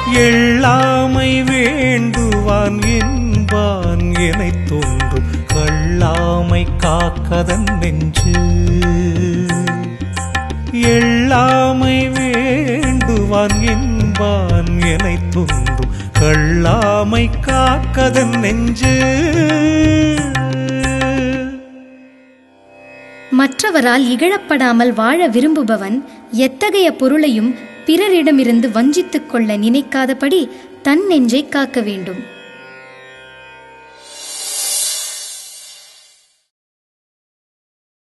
எள்ளாமை வேண்டுவான் என்பான் எனை தோன்றும் கள்ளாமை காக்கதன் நெஞ்சு எள்ளாமை வேண்டுவான் என்பான் எனை தோன்றும் கள்ளாமை காக்கதன் நெஞ்சு மற்றவரால் இகழப்படாமல் வாழ விரும்புபவன் எத்தகைய பொருளையும் பிறரிடமிருந்து வஞ்சித்துக் கொள்ள நினைக்காதபடி தன் நெஞ்சை காக்க வேண்டும்